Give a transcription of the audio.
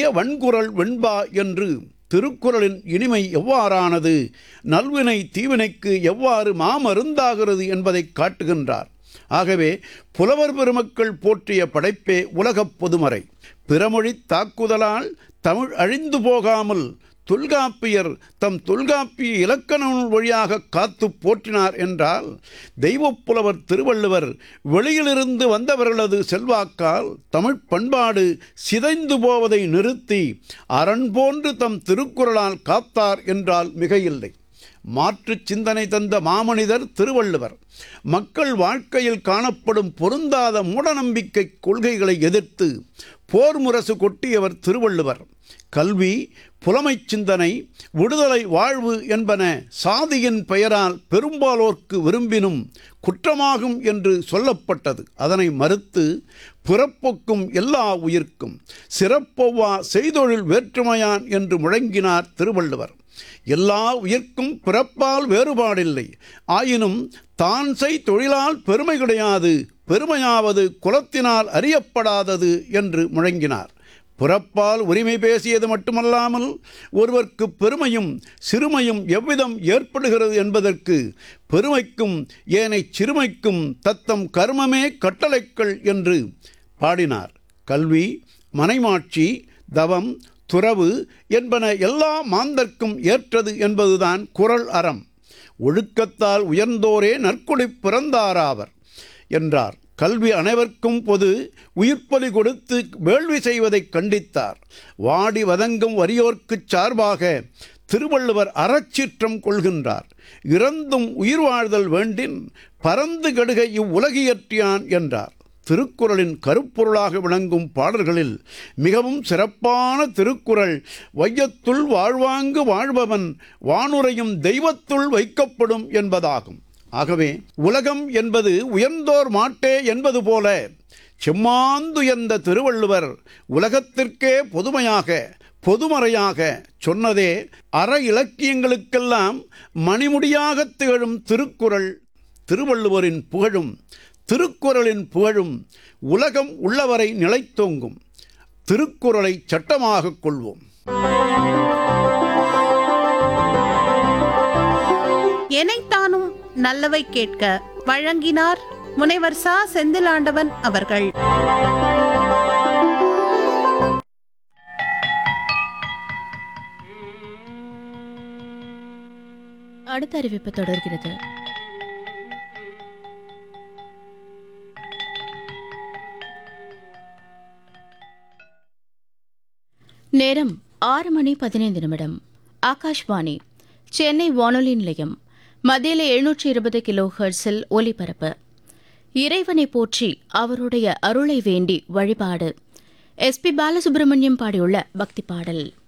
இனிய வன்குரல் வெண்பா என்று திருக்குறளின் இனிமை எவ்வாறானது நல்வினை தீவினைக்கு எவ்வாறு மாமருந்தாகிறது என்பதை காட்டுகின்றார் ஆகவே புலவர் பெருமக்கள் போற்றிய படைப்பே உலகப் பொதுமறை பிறமொழித் தாக்குதலால் தமிழ் அழிந்து போகாமல் தொல்காப்பியர் தம் தொல்காப்பிய இலக்கண நூல் வழியாக காத்து போற்றினார் என்றால் தெய்வப்புலவர் திருவள்ளுவர் வெளியிலிருந்து வந்தவர்களது செல்வாக்கால் தமிழ் பண்பாடு சிதைந்து போவதை நிறுத்தி அரண் போன்று தம் திருக்குறளால் காத்தார் என்றால் மிகையில்லை மாற்று சிந்தனை தந்த மாமனிதர் திருவள்ளுவர் மக்கள் வாழ்க்கையில் காணப்படும் பொருந்தாத மூடநம்பிக்கை கொள்கைகளை எதிர்த்து போர் முரசு கொட்டியவர் திருவள்ளுவர் கல்வி புலமைச் சிந்தனை விடுதலை வாழ்வு என்பன சாதியின் பெயரால் பெரும்பாலோர்க்கு விரும்பினும் குற்றமாகும் என்று சொல்லப்பட்டது அதனை மறுத்து பிறப்பொக்கும் எல்லா உயிர்க்கும் சிறப்பொவ்வா செய்தொழில் வேற்றுமையான் என்று முழங்கினார் திருவள்ளுவர் எல்லா உயிர்க்கும் பிறப்பால் வேறுபாடில்லை ஆயினும் தான் செய் தொழிலால் பெருமை கிடையாது பெருமையாவது குலத்தினால் அறியப்படாதது என்று முழங்கினார் பிறப்பால் உரிமை பேசியது மட்டுமல்லாமல் ஒருவர்க்கு பெருமையும் சிறுமையும் எவ்விதம் ஏற்படுகிறது என்பதற்கு பெருமைக்கும் ஏனை சிறுமைக்கும் தத்தம் கர்மமே கட்டளைக்கள் என்று பாடினார் கல்வி மனைமாட்சி தவம் துறவு என்பன எல்லா மாந்தர்க்கும் ஏற்றது என்பதுதான் குரல் அறம் ஒழுக்கத்தால் உயர்ந்தோரே நற்குடி பிறந்தாராவர் என்றார் கல்வி அனைவருக்கும் பொது உயிர்ப்பலி கொடுத்து வேள்வி செய்வதை கண்டித்தார் வாடி வதங்கும் வறியோர்க்குச் சார்பாக திருவள்ளுவர் அறச்சீற்றம் கொள்கின்றார் இறந்தும் உயிர் வாழ்தல் வேண்டின் பரந்து கடுக இவ்வுலகியற்றியான் என்றார் திருக்குறளின் கருப்பொருளாக விளங்கும் பாடல்களில் மிகவும் சிறப்பான திருக்குறள் வையத்துள் வாழ்வாங்கு வாழ்பவன் வானுரையும் தெய்வத்துள் வைக்கப்படும் என்பதாகும் ஆகவே உலகம் என்பது உயர்ந்தோர் மாட்டே என்பது போல செம்மாந்துயர்ந்த திருவள்ளுவர் உலகத்திற்கே பொதுமையாக பொதுமறையாக சொன்னதே அற இலக்கியங்களுக்கெல்லாம் மணிமுடியாக திகழும் திருக்குறள் திருவள்ளுவரின் புகழும் திருக்குறளின் புகழும் உலகம் உள்ளவரை நிலைத்தோங்கும் திருக்குறளை சட்டமாகக் கொள்வோம் எனைத்தானும் நல்லவை கேட்க வழங்கினார் முனைவர் சா செந்திலாண்டவன் அவர்கள் அடுத்த அறிவிப்பு தொடர்கிறது நேரம் ஆறு மணி பதினைந்து நிமிடம் ஆகாஷ்வாணி சென்னை வானொலி நிலையம் மத்தியில் எழுநூற்றி இருபது கிலோ ஹெர்ட்ஸில் ஒலிபரப்பு இறைவனை போற்றி அவருடைய அருளை வேண்டி வழிபாடு எஸ்பி பாலசுப்ரமணியம் பாடியுள்ள பக்தி பாடல்